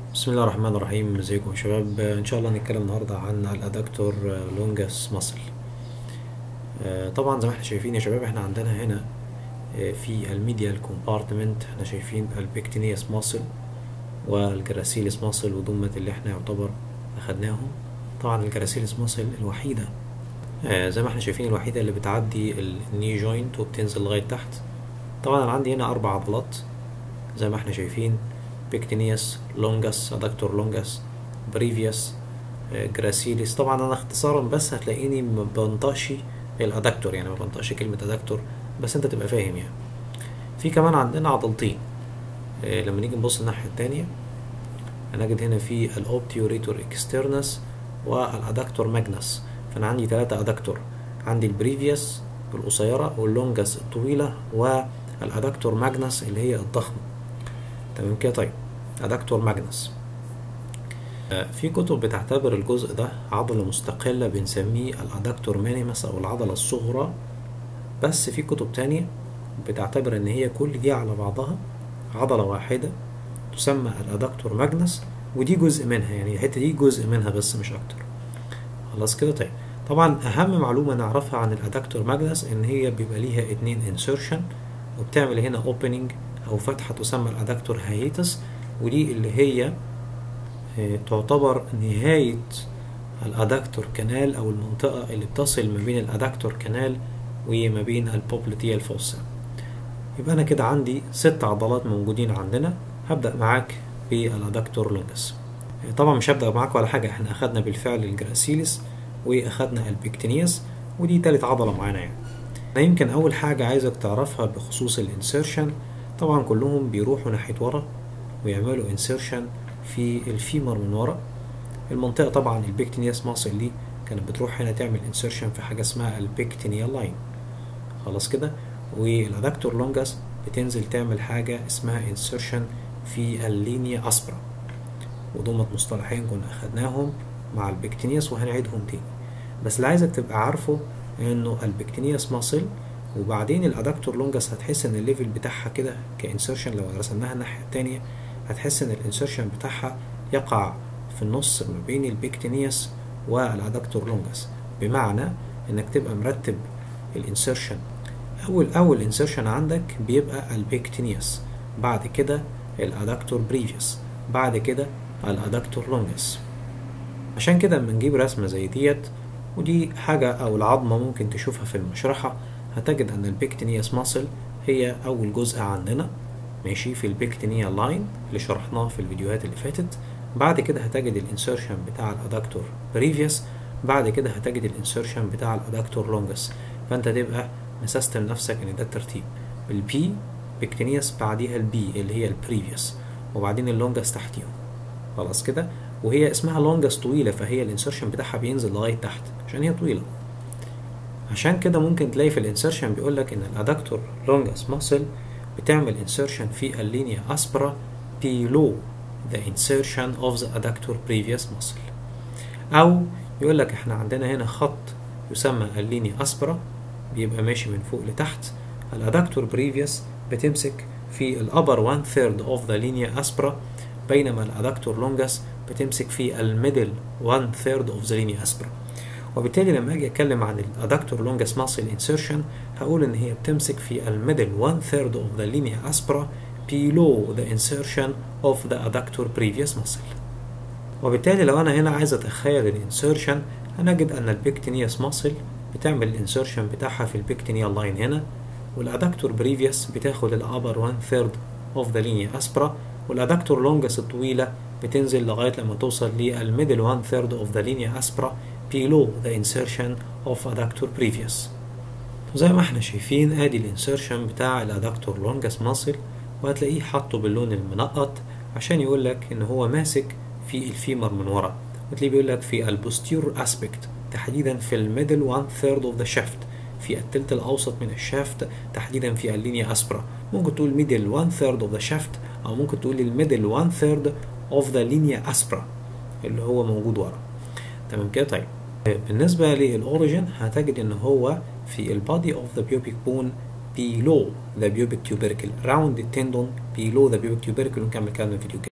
بسم الله الرحمن الرحيم ازيكم يا شباب ان شاء الله هنتكلم النهارده عن الادكتور لونجاس ماسل طبعا زي ما احنا شايفين يا شباب احنا عندنا هنا آه، في الميديال كومبارتمنت احنا شايفين البيكتينياس ماسل والجراسيلس ماسل ودول اللي احنا يعتبر اخدناهم طبعا الجراسيلس ماسل الوحيده آه، زي ما احنا شايفين الوحيده اللي بتعدي الني جوينت وبتنزل لغايه تحت طبعا انا عندي هنا اربع عضلات زي ما احنا شايفين بيكتينياس لونجاس ادكتور لونجاس بريفيوس جراسيليس طبعا انا اختصارا بس هتلاقيني ما بنطقش الادكتور يعني ما بنطقش كلمه ادكتور بس انت تبقى فاهم يعني في كمان عندنا عضلتين آه، لما نيجي نبص الناحيه التانية هنجد هنا في الاوبتيوريتور اكسترنس والادكتور ماجنس فانا عندي ثلاثة ادكتور عندي البريفيوس القصيرة واللونجاس الطويلة والادكتور ماجنس اللي هي الضخمة تمام كده طيب ادكتور ماجنس آه، في كتب بتعتبر الجزء ده عضلة مستقلة بنسميه الادكتور مينيمس او العضلة الصغرى بس في كتب تانية بتعتبر ان هي كل دي على بعضها عضلة واحدة تسمى الادكتور ماجنس ودي جزء منها يعني الحتة دي جزء منها بس مش اكتر خلاص كده طيب طبعا اهم معلومة نعرفها عن الادكتور ماجنس ان هي بيبقى ليها اتنين انسيرشن وبتعمل هنا اوبننج او فتحة تسمى الادكتور هايتس ودي اللي هي آه، تعتبر نهاية الادكتور كانال او المنطقة اللي بتصل ما بين الادكتور كانال وما بين البوبليتيال فوسا يبقى انا كده عندي ست عضلات موجودين عندنا هبدأ معاك بالادكتور لونجس آه، طبعا مش هبدأ معاك ولا حاجة احنا اخدنا بالفعل الجراسيلس واخدنا البيكتينياس ودي تالت عضلة معانا يعني أنا يمكن أول حاجة عايزك تعرفها بخصوص الانسيرشن طبعا كلهم بيروحوا ناحية ورا ويعملوا انسيرشن في الفيمر من ورا المنطقة طبعا البيكتينياس ماسل دي كانت بتروح هنا تعمل انسيرشن في حاجة اسمها البيكتينيال لاين خلاص كده والادكتور لونجاس بتنزل تعمل حاجة اسمها انسيرشن في اللينيا اسبرا ودول مصطلحين كنا اخدناهم مع البيكتينياس وهنعيدهم تاني بس اللي عايزك تبقى عارفه انه البيكتينياس ماسل وبعدين الادكتور لونجاس هتحس ان الليفل بتاعها كده كانسرشن لو رسمناها الناحيه التانية هتحس ان الانسرشن بتاعها يقع في النص ما بين البيكتينياس والادكتور لونجاس بمعنى انك تبقى مرتب الانسرشن اول اول انسرشن عندك بيبقى البيكتينياس بعد كده الادكتور بريفيوس بعد كده الادكتور لونجاس عشان كده لما نجيب رسمه زي ديت ودي حاجة أو العظمة ممكن تشوفها في المشرحة هتجد أن البيكتينياس ماسل هي أول جزء عندنا ماشي في البيكتينيا لاين اللي شرحناه في الفيديوهات اللي فاتت بعد كده هتجد الانسيرشن بتاع الادكتور بريفيوس بعد كده هتجد الانسيرشن بتاع الادكتور لونجس فانت تبقى مسستم نفسك ان ده الترتيب البي بيكتينياس بعديها البي اللي هي البريفيوس وبعدين اللونجس تحتيهم خلاص كده وهي اسمها لونجس طويلة فهي الانسرشن بتاعها بينزل لغاية تحت عشان هي طويلة عشان كده ممكن تلاقي في الانسرشن بيقولك ان الادكتور لونجس ماسل بتعمل انسرشن في اللينيا اسبرا below the insertion of the adductor previous muscle او يقولك احنا عندنا هنا خط يسمى اللينيا اسبرا بيبقى ماشي من فوق لتحت الادكتور بريفيوس بتمسك في الابر 1 third of the linea aspera بينما الادكتور لونجس بتمسك في الميدل 1 third of the linea aspera وبالتالي لما اجي اتكلم عن الادكتور لونجس ماسل انسيرشن هقول ان هي بتمسك في الميدل 1 third of the linea aspera below the insertion of the adductor previous muscle وبالتالي لو انا هنا عايز اتخيل الانسيرشن هنجد ان البيكتينياس ماسل بتعمل الانسيرشن بتاعها في البيكتينيال لاين هنا والادكتور بريفيوس بتاخد الابر 1 third of the linea aspera والادكتور لونجس الطويله بتنزل لغايه لما توصل للميدل 1 third of the linea aspera below the insertion of adductor previous زي ما احنا شايفين ادي الانسيرشن بتاع الادكتور لونجس ماسل وهتلاقيه حاطه باللون المنقط عشان يقول لك ان هو ماسك في الفيمر من ورا وتلاقيه بيقول لك في البوستير اسبكت تحديدا في الميدل 1 third of the shaft في التلت الاوسط من الشافت تحديدا في اللينيا اسبرا ممكن تقول ميدل 1 third of the shaft او ممكن تقول الميدل 1 third of the linea aspera اللي هو موجود ورا تمام كده طيب بالنسبة للأوريجين هتجد إن هو في ال body of the pubic bone below the pubic tubercle round the tendon below the pubic tubercle ونكمل كلامنا في الفيديو